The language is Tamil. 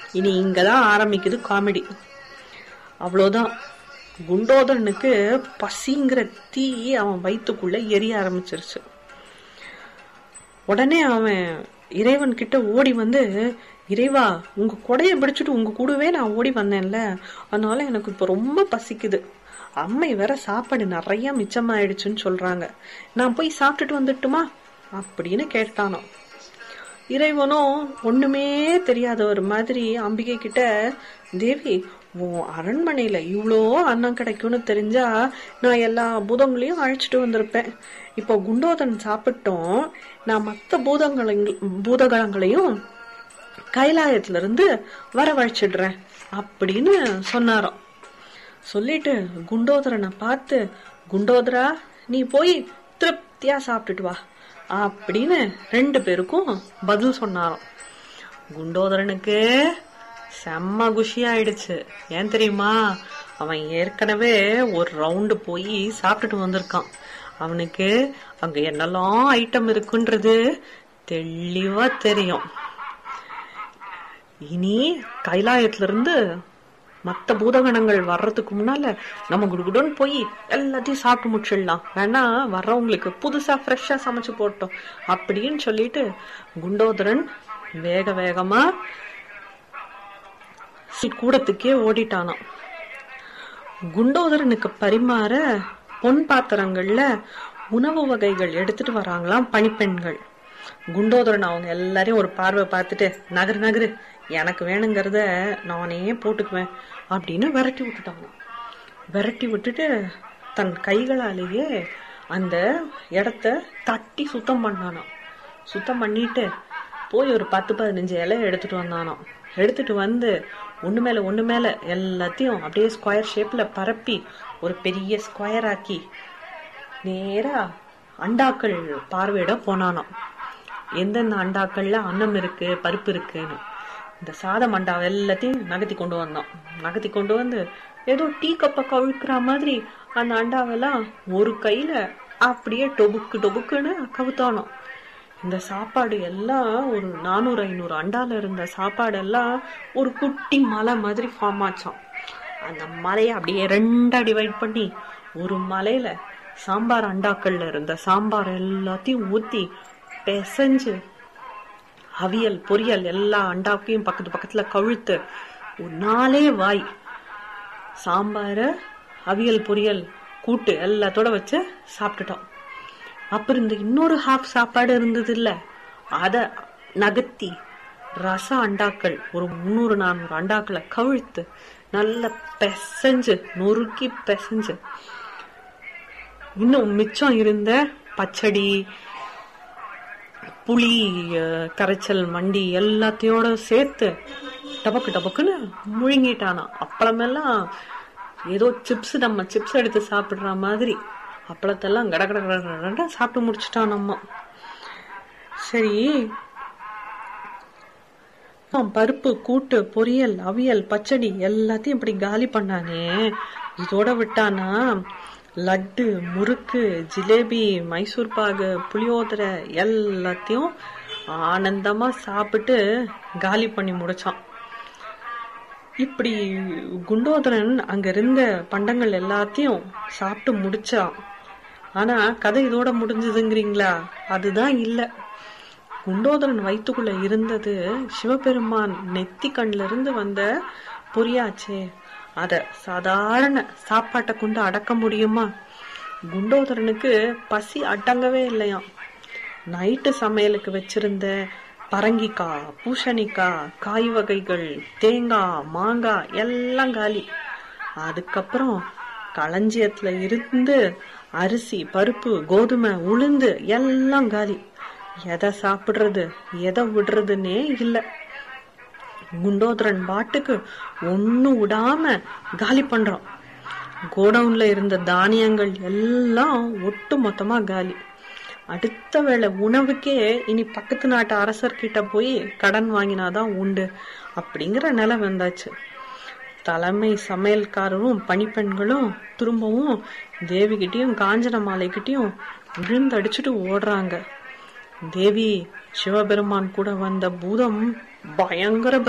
இனி இங்கதான் ஆரம்பிக்குது காமெடி அவ்வளோதான் குண்டோதரனுக்கு பசிங்கிற தீ அவன் வயித்துக்குள்ள எரிய ஆரம்பிச்சிருச்சு உடனே அவன் இறைவன் கிட்ட ஓடி வந்து இறைவா உங்க கொடைய பிடிச்சிட்டு உங்க கூடவே நான் ஓடி வந்தேன்ல அதனால எனக்கு இப்ப ரொம்ப பசிக்குது அம்மை வேற சாப்பாடு நிறைய மிச்சமாயிடுச்சுன்னு சொல்றாங்க நான் போய் சாப்பிட்டுட்டு வந்துட்டுமா அப்படின்னு கேட்டானோ இறைவனும் ஒண்ணுமே தெரியாத ஒரு மாதிரி அம்பிகை கிட்ட தேவி உன் அரண்மனையில இவ்வளோ அன்னம் கிடைக்கும்னு தெரிஞ்சா நான் எல்லா பூதங்களையும் அழைச்சிட்டு வந்திருப்பேன் இப்போ குண்டோதன் சாப்பிட்டோம் நான் மத்த பூதங்களையும் பூதகணங்களையும் கைலாயத்துல இருந்து வரவழைச்சிடுறேன் அப்படின்னு சொன்னாராம் சொல்லிட்டு குண்டோதரனை பார்த்து குண்டோதரா நீ போய் திருப்தியா சாப்பிட்டுட்டு வா அப்படின்னு ரெண்டு பேருக்கும் பதில் சொன்னாராம் குண்டோதரனுக்கு செம்ம குஷி ஆயிடுச்சு ஏன் தெரியுமா அவன் ஏற்கனவே ஒரு ரவுண்டு போய் சாப்பிட்டுட்டு வந்திருக்கான் அவனுக்கு அங்க என்னெல்லாம் ஐட்டம் இருக்குன்றது தெளிவா தெரியும் இனி கைலாயத்துல இருந்து மத்த பூதகணங்கள் வர்றதுக்கு முன்னால நம்ம குடுகுடுன்னு போய் எல்லாத்தையும் சாப்பிட்டு முடிச்சிடலாம் வேணா வர்றவங்களுக்கு புதுசா ஃப்ரெஷ்ஷா சமைச்சு போட்டோம் அப்படின்னு சொல்லிட்டு குண்டோதரன் வேக வேகமா கூடத்துக்கே ஓடிட்டானாம் குண்டோதரனுக்கு பரிமாற பொன் பாத்திரங்கள்ல உணவு வகைகள் எடுத்துட்டு வராங்களாம் பணிப்பெண்கள் குண்டோதரன் அவங்க எல்லாரையும் ஒரு பார்வை பார்த்துட்டு நகரு நகரு எனக்கு வேணுங்கிறத நானே போட்டுக்குவேன் அப்படின்னு விரட்டி விட்டுட்டாங்க விரட்டி விட்டுட்டு தன் கைகளாலேயே அந்த இடத்த தட்டி சுத்தம் பண்ணானாம் சுத்தம் பண்ணிட்டு போய் ஒரு பத்து பதினஞ்சு இலை எடுத்துட்டு வந்தானாம் எடுத்துட்டு வந்து ஒண்ணு மேல ஒண்ணு மேல எல்லாத்தையும் அப்படியே ஸ்கொயர் ஷேப்ல பரப்பி ஒரு பெரிய ஸ்கொயர் ஆக்கி நேரா அண்டாக்கள் பார்வையிட போனானாம் எந்தெந்த அண்டாக்கள்ல அன்னம் இருக்கு பருப்பு இருக்குன்னு இந்த சாதம் அண்டாவை எல்லாத்தையும் நகர்த்தி கொண்டு வந்தோம் நகர்த்தி கொண்டு வந்து ஏதோ டீ கப்பை கவிழ்க்கிற மாதிரி அந்த அண்டாவெல்லாம் ஒரு கையில அப்படியே டொபுக்கு டொபுக்குன்னு கவுத்தானோம் இந்த சாப்பாடு எல்லாம் ஒரு நானூறு ஐநூறு அண்டால இருந்த சாப்பாடு எல்லாம் ஒரு குட்டி மலை மாதிரி ஃபார்ம் ஆச்சாம் அந்த மலையை அப்படியே ரெண்டா டிவைட் பண்ணி ஒரு மலையில சாம்பார் அண்டாக்கள்ல இருந்த சாம்பார் எல்லாத்தையும் ஊத்தி பிசைஞ்சு அவியல் பொரியல் எல்லா அண்டாக்கையும் பக்கத்து பக்கத்துல கழுத்து ஒரு நாலே வாய் சாம்பார அவியல் பொரியல் கூட்டு எல்லாத்தோட வச்சு சாப்பிட்டுட்டோம் அப்புறம் இந்த இன்னொரு ஹாஃப் சாப்பாடு இருந்தது இல்ல அத நகர்த்தி ரச அண்டாக்கள் ஒரு முந்நூறு நானூறு அண்டாக்களை கவிழ்த்து நல்ல பெசஞ்சு நொறுக்கி பெசஞ்சு இன்னும் மிச்சம் இருந்த பச்சடி புளி அஹ், கரைச்சல் மண்டி எல்லாத்தையோட சேர்த்து டபக்கு டபக்குன்னு முழுங்கிட்டானா அப்பளமெல்லாம் ஏதோ சிப்ஸ் நம்ம சிப்ஸ் எடுத்து சாப்பிடுற மாதிரி அப்பளத்தெல்லாம் கட கட கட கடன்னு சாப்பிட்டு முடிச்சிட்டான் நம்ம சரி அவன் பருப்பு கூட்டு பொரியல் அவியல் பச்சடி எல்லாத்தையும் இப்படி காலி பண்ணானே இதோட விட்டானா லட்டு முறுக்கு ஜிலேபி மைசூர் பாகு புளியோதரை எல்லாத்தையும் ஆனந்தமா சாப்பிட்டு காலி பண்ணி முடிச்சான் இப்படி குண்டோதரன் அங்க இருந்த பண்டங்கள் எல்லாத்தையும் சாப்பிட்டு முடிச்சான் ஆனா கதை இதோட முடிஞ்சதுங்கிறீங்களா அதுதான் இல்ல குண்டோதரன் வயித்துக்குள்ள இருந்தது சிவபெருமான் நெத்தி கண்ல இருந்து வந்த பொரியாச்சே அத சாதாரண சாப்பாட்டை கொண்டு அடக்க முடியுமா குண்டோதரனுக்கு பசி அடங்கவே இல்லையாம் நைட்டு சமையலுக்கு வச்சிருந்த பரங்கிக்காய் பூசணிக்காய் காய் வகைகள் தேங்காய் மாங்காய் எல்லாம் காலி அதுக்கப்புறம் களஞ்சியத்துல இருந்து அரிசி பருப்பு கோதுமை உளுந்து எல்லாம் காலி எதை சாப்பிடுறது எதை விடுறதுன்னே இல்லை குண்டோதரன் பாட்டுக்கு ஒண்ணு விடாம காலி பண்றான் கோடவுன்ல இருந்த தானியங்கள் எல்லாம் ஒட்டு மொத்தமா காலி அடுத்த வேளை உணவுக்கே இனி பக்கத்து நாட்டு அரசர்கிட்ட போய் கடன் வாங்கினாதான் உண்டு அப்படிங்கிற நிலை வந்தாச்சு தலைமை சமையல்காரரும் பணிப்பெண்களும் திரும்பவும் தேவிகிட்டயும் காஞ்சன மாலைகிட்டயும் விழுந்தடிச்சுட்டு ஓடுறாங்க தேவி சிவபெருமான் கூட வந்த பூதம் பயங்கர